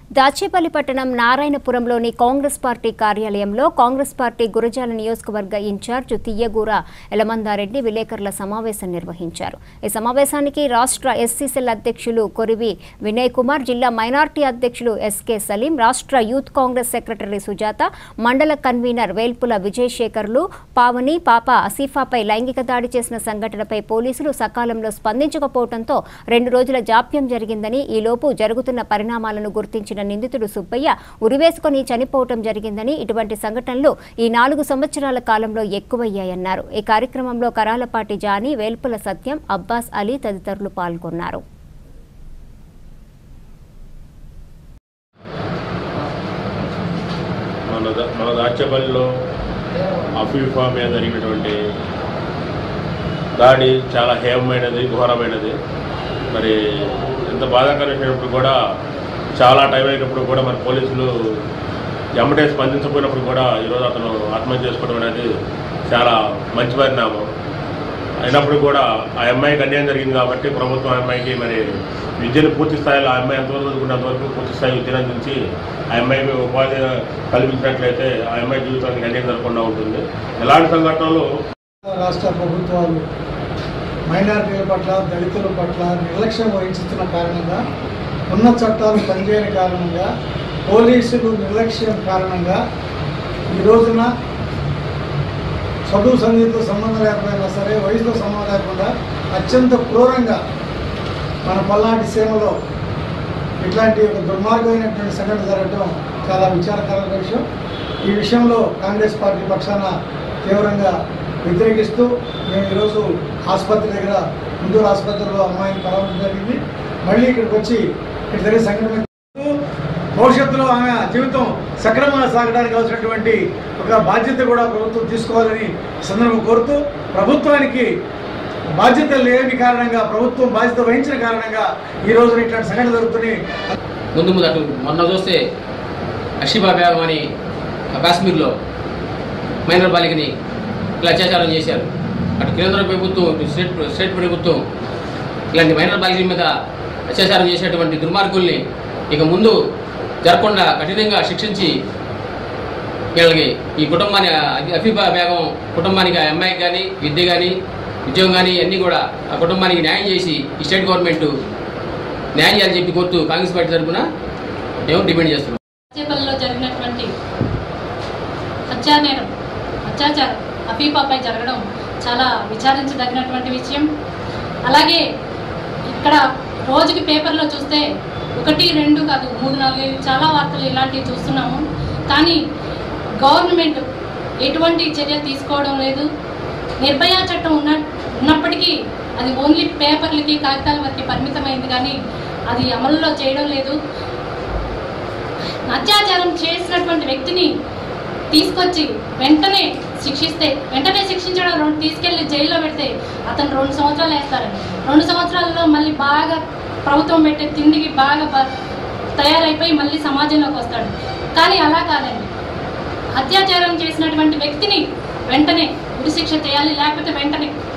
దాచేపల్లి పట్టణం నారాయణపురంలోని కాంగ్రెస్ పార్టీ కార్యాలయంలో కాంగ్రెస్ పార్టీ గురజాల నియోజకవర్గ ఇన్ఛార్జ్ తియ్యగూర ఎలమందారెడ్డి విలేకరుల సమావేశం నిర్వహించారు ఈ సమావేశానికి రాష్ట్ర ఎస్సీసెల్ అధ్యక్షులు కొరివి వినయ్ కుమార్ జిల్లా మైనార్టీ అధ్యక్షులు ఎస్కే సలీం రాష్ట్ర యూత్ కాంగ్రెస్ సెక్రటరీ సుజాత మండల కన్వీనర్ వేల్పుల విజయశేఖర్లు పావని పాప అసీఫాపై లైంగిక దాడి చేసిన సంఘటనపై పోలీసులు సకాలంలో స్పందించకపోవడంతో రెండు రోజుల జాప్యం జరిగిందని ఈలోపు జరుగుతున్న పరిణామాలను గుర్తించిన నిందితుడు సుబ్బయ్య ఉరివేసుకొని చనిపోవటం జరిగిందని ఇటువంటి సంఘటనలు ఈ నాలుగు సంవత్సరాల కాలంలో ఎక్కువయ్యాయన్నారు ఈ కార్యక్రమంలో కరాలపాటి జానీ వేల్పుల సత్యం అబ్బాస్ అలీ తదితరులు పాల్గొన్నారు మన ద- మన దాచేపల్లిలో అఫీఫా మీద జరిగినటువంటి దాడి చాలా హేయమైనది ఘోరమైనది మరి ఎంత బాధాకరమైనప్పుడు కూడా చాలా టైం అయినప్పుడు కూడా మరి పోలీసులు ఎమ్మటే స్పందించకపోయినప్పుడు కూడా ఈరోజు అతను ఆత్మహత్య చేసుకోవడం అనేది చాలా మంచి పరిణామం అయినప్పుడు కూడా ఆ అమ్మాయికి అన్యాయం జరిగింది కాబట్టి ప్రభుత్వం ఆ అమ్మాయికి మరి విద్యను పూర్తి స్థాయిలో ఆ అమ్మాయి ఎంతవరకు చదువుకున్నంత వరకు పూర్తి స్థాయి విద్యను అందించి ఆ అమ్మాయికి ఉపాధి కల్పించినట్లయితే ఆ అమ్మాయి జీవితానికి అన్యాయం జరగకుండా ఉంటుంది ఎలాంటి సంఘటనలు రాష్ట్ర ప్రభుత్వాలు మైనారిటీల పట్ల దళితుల పట్ల నిర్లక్ష్యం వహించుతున్న కారణంగా ఉన్న చట్టాలు పనిచేయని కారణంగా పోలీసులు నిర్లక్ష్యం కారణంగా ఈ రోజున చదువు సంగీతో సంబంధం లేకపోయినా సరే వయసుతో సంబంధం లేకుండా అత్యంత క్రూరంగా మన పల్నాటి సీమలో ఇట్లాంటి ఒక దుర్మార్గమైనటువంటి సంఘటన జరగడం చాలా విచారకరమైన విషయం ఈ విషయంలో కాంగ్రెస్ పార్టీ పక్షాన తీవ్రంగా వ్యతిరేకిస్తూ మేము ఈరోజు ఆసుపత్రి దగ్గర ముందూరు ఆసుపత్రిలో అమ్మాయిని కలవడం జరిగింది మళ్ళీ ఇక్కడికి వచ్చి ఇక్కడ జరిగే సంఘటన భవిష్యత్తులో ఆమె జీవితం సక్రమంగా సాగడానికి అవసరమైనటువంటి ఒక బాధ్యత కూడా ప్రభుత్వం తీసుకోవాలని ఈ సందర్భం కోరుతూ ప్రభుత్వానికి బాధ్యత లేని కారణంగా ప్రభుత్వం బాధ్యత వహించిన కారణంగా ఈ రోజున ఇట్లాంటి సంఘటన జరుగుతున్నాయి ముందు ముందు అటు మొన్న చూస్తే అషిబా బేగం అని ఆ కాశ్మీర్లో మైనర్ బాలికని ఇలా అత్యాచారం చేశారు అటు కేంద్ర ప్రభుత్వం ఇటు స్టేట్ స్టేట్ ప్రభుత్వం ఇలాంటి మైనర్ బాలికల మీద అత్యాచారం చేసేటువంటి దుర్మార్గుల్ని ఇక ముందు జరగకుండా కఠినంగా శిక్షించి వీళ్ళకి ఈ కుటుంబాన్ని అఫీ- అఫీఫా బేగం కుటుంబానికి ఆ అమ్మాయికి కానీ విద్య కానీ ఉద్యోగం కానీ అన్నీ కూడా ఆ కుటుంబానికి న్యాయం చేసి ఈ స్టేట్ గవర్నమెంట్ న్యాయం చేయాలని చెప్పి కోరుతూ కాంగ్రెస్ పార్టీ తరఫున మేము డిమాండ్ చేస్తున్నాం చేపల్లో జరిగినటువంటి హత్యానేరం అత్యాచారం అఫీఫాపై జరగడం చాలా విచారించదగినటువంటి విషయం అలాగే ఇక్కడ రోజుకి పేపర్లో చూస్తే ఒకటి రెండు కాదు మూడు నాలుగు చాలా వార్తలు ఇలాంటివి చూస్తున్నాము కానీ గవర్నమెంట్ ఎటువంటి చర్య తీసుకోవడం లేదు నిర్భయ చట్టం ఉన్న ఉన్నప్పటికీ అది ఓన్లీ పేపర్లకి కాగితాల వరకు పరిమితమైంది కానీ అది అమలులో చేయడం లేదు అత్యాచారం చేసినటువంటి వ్యక్తిని తీసుకొచ్చి వెంటనే శిక్షిస్తే వెంటనే శిక్షించడం రెండు తీసుకెళ్లి జైల్లో పెడితే అతను రెండు సంవత్సరాలు వేస్తారండి రెండు సంవత్సరాల్లో మళ్ళీ బాగా ప్రభుత్వం పెట్టే తిండికి బాగా బ- తయారైపోయి మళ్ళీ సమాజంలోకి వస్తాడు కానీ అలా కాదండి అత్యాచారం చేసినటువంటి వ్యక్తిని వెంటనే ఉరిశిక్ష చేయాలి లేకపోతే వెంటనే